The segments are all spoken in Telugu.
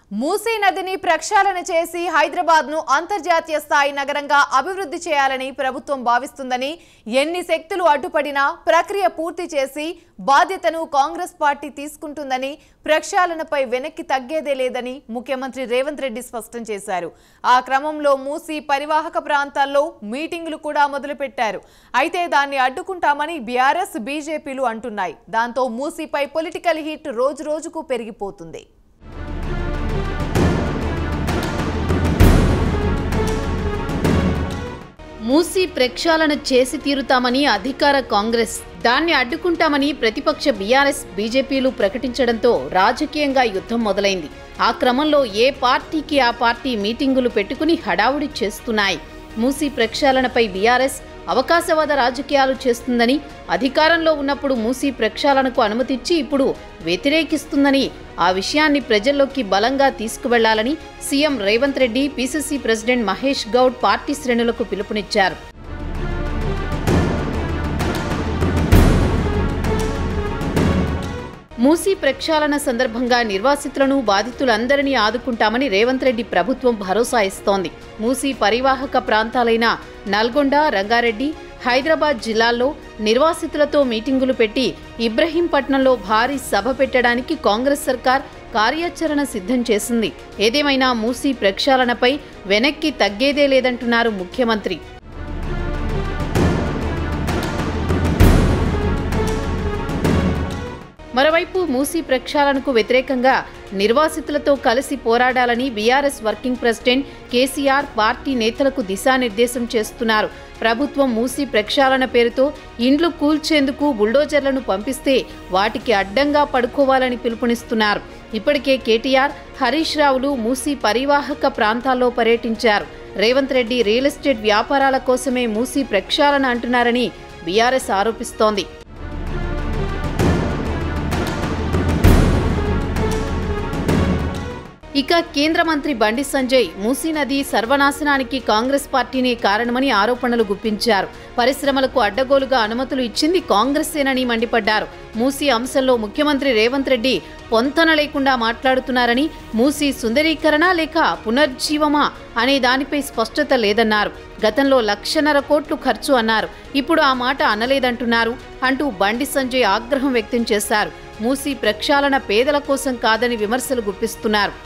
మూసీ నదిని ప్రక్షాళన చేసి హైదరాబాద్ ను అంతర్జాతీయ స్థాయి నగరంగా అభివృద్ధి చేయాలని ప్రభుత్వం భావిస్తుందని ఎన్ని శక్తులు అడ్డుపడినా ప్రక్రియ పూర్తి చేసి బాధ్యతను కాంగ్రెస్ పార్టీ తీసుకుంటుందని ప్రక్షాళనపై వెనక్కి తగ్గేదే లేదని ముఖ్యమంత్రి రేవంత్ రెడ్డి స్పష్టం చేశారు ఆ క్రమంలో మూసీ పరివాహక ప్రాంతాల్లో మీటింగులు కూడా మొదలుపెట్టారు అయితే దాన్ని అడ్డుకుంటామని బీఆర్ఎస్ బీజేపీలు అంటున్నాయి దాంతో మూసీపై పొలిటికల్ హీట్ రోజు రోజుకు పెరిగిపోతుంది మూసి ప్రక్షాళన చేసి తీరుతామని అధికార కాంగ్రెస్ దాన్ని అడ్డుకుంటామని ప్రతిపక్ష బీఆర్ఎస్ బీజేపీలు ప్రకటించడంతో రాజకీయంగా యుద్ధం మొదలైంది ఆ క్రమంలో ఏ పార్టీకి ఆ పార్టీ మీటింగులు పెట్టుకుని హడావుడి చేస్తున్నాయి మూసి ప్రక్షాళనపై బీఆర్ఎస్ అవకాశవాద రాజకీయాలు చేస్తుందని అధికారంలో ఉన్నప్పుడు మూసి ప్రక్షాళనకు అనుమతిచ్చి ఇప్పుడు వ్యతిరేకిస్తుందని ఆ విషయాన్ని ప్రజల్లోకి బలంగా తీసుకువెళ్లాలని CM Revanth Reddy PCC president Mahesh Goud party శ్రేణులకు పిలుపునిచ్చారు మూసీ ప్రక్షాళన సందర్భంగా నిర్వాసితులను బాధితులందరినీ ఆదుకుంటామని రేవంత్ రెడ్డి ప్రభుత్వం భరోసా ఇస్తోంది మూసీ పరివాహక ప్రాంతాలైన నల్గొండ రంగారెడ్డి హైదరాబాద్ జిల్లాల్లో నిర్వాసితులతో మీటింగులు పెట్టి ఇబ్రహీంపట్నంలో భారీ సభ పెట్టడానికి కాంగ్రెస్ సర్కార్ కార్యాచరణ సిద్ధం చేసింది ఏదేమైనా మూసీ ప్రక్షాళనపై వెనక్కి తగ్గేదే లేదంటున్నారు ముఖ్యమంత్రి మరోవైపు మూసీ ప్రక్షాళనకు వ్యతిరేకంగా నిర్వాసితులతో కలిసి పోరాడాలని BRS working president KCR party నేతలకు దిశానిర్దేశం చేస్తున్నారు ప్రభుత్వం మూసీ ప్రక్షాళన పేరుతో ఇండ్లు కూల్చేందుకు బుల్డోజర్లను పంపిస్తే వాటికి అడ్డంగా పడుకోవాలని పిలుపునిస్తున్నారు ఇప్పటికే కేటీఆర్ హరీష్ రావులు మూసీ పరివాహక ప్రాంతాల్లో పర్యటించారు రేవంత్ రెడ్డి రియల్ ఎస్టేట్ వ్యాపారాల కోసమే మూసీ ప్రక్షాళన అంటున్నారని బీఆర్ఎస్ ఆరోపిస్తోంది ఇక కేంద్ర మంత్రి బండి సంజయ్ మూసీ నది సర్వనాశనానికి కాంగ్రెస్ పార్టీనే కారణమని ఆరోపణలు గుప్పించారు పరిశ్రమలకు అడ్డగోలుగా అనుమతులు ఇచ్చింది కాంగ్రెస్సేనని మండిపడ్డారు మూసీ అంశంలో ముఖ్యమంత్రి రేవంత్ రెడ్డి పొంతన లేకుండా మాట్లాడుతున్నారని మూసీ సుందరీకరణ లేక పునర్జీవమా అనే దానిపై స్పష్టత లేదన్నారు గతంలో లక్షన్నర కోట్లు ఖర్చు అన్నారు ఇప్పుడు ఆ మాట అనలేదంటున్నారు అంటూ బండి సంజయ్ ఆగ్రహం వ్యక్తం చేశారు మూసీ ప్రక్షాళన పేదల కోసం కాదని విమర్శలు గుప్పిస్తున్నారు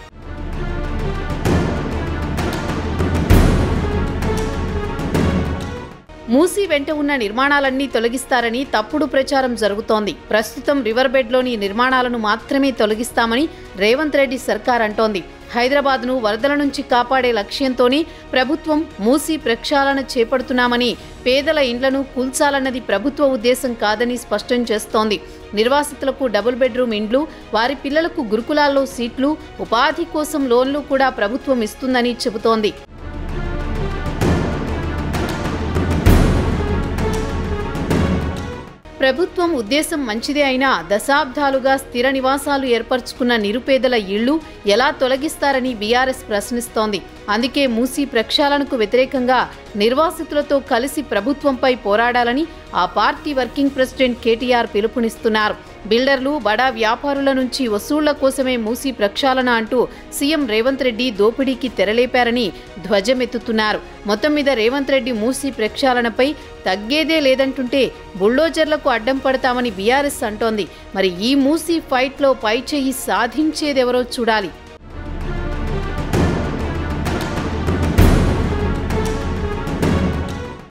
మూసీ వెంట ఉన్న నిర్మాణాలన్నీ తొలగిస్తారని తప్పుడు ప్రచారం జరుగుతోంది ప్రస్తుతం రివర్ బెడ్లోని నిర్మాణాలను మాత్రమే తొలగిస్తామని రేవంత్ రెడ్డి సర్కార్ అంటోంది హైదరాబాద్ను వరదల నుంచి కాపాడే లక్ష్యంతోనే ప్రభుత్వం మూసీ ప్రక్షాళన చేపడుతున్నామని పేదల ఇండ్లను కూల్చాలన్నది ప్రభుత్వ ఉద్దేశం కాదని స్పష్టం చేస్తోంది నిర్వాసితులకు డబుల్ బెడ్రూమ్ ఇండ్లు వారి పిల్లలకు గురుకులాల్లో సీట్లు ఉపాధి కోసం లోన్లు కూడా ప్రభుత్వం ఇస్తుందని చెబుతోంది ప్రభుత్వం ఉద్దేశం మంచిదే అయినా దశాబ్దాలుగా స్థిర నివాసాలు ఏర్పరచుకున్న నిరుపేదల ఇళ్లు ఎలా తొలగిస్తారని బీఆర్ఎస్ ప్రశ్నిస్తోంది అందుకే మూసీ ప్రక్షాళనకు వ్యతిరేకంగా నిర్వాసితులతో కలిసి ప్రభుత్వంపై పోరాడాలని ఆ పార్టీ వర్కింగ్ ప్రెసిడెంట్ కేటీఆర్ పిలుపునిస్తున్నారు బిల్డర్లు బడా వ్యాపారుల నుంచి వసూళ్ల కోసమే మూసీ ప్రక్షాళన అంటూ సీఎం రేవంత్ రెడ్డి దోపిడీకి తెరలేపారని ధ్వజమెత్తుతున్నారు మొత్తం మీద రేవంత్ రెడ్డి మూసీ ప్రక్షాళనపై తగ్గేదే లేదంటుంటే బుల్డోజర్లకు అడ్డం పడతామని బీఆర్ఎస్ అంటోంది మరి ఈ మూసీ ఫైట్లో పైచేయి సాధించేదెవరో చూడాలి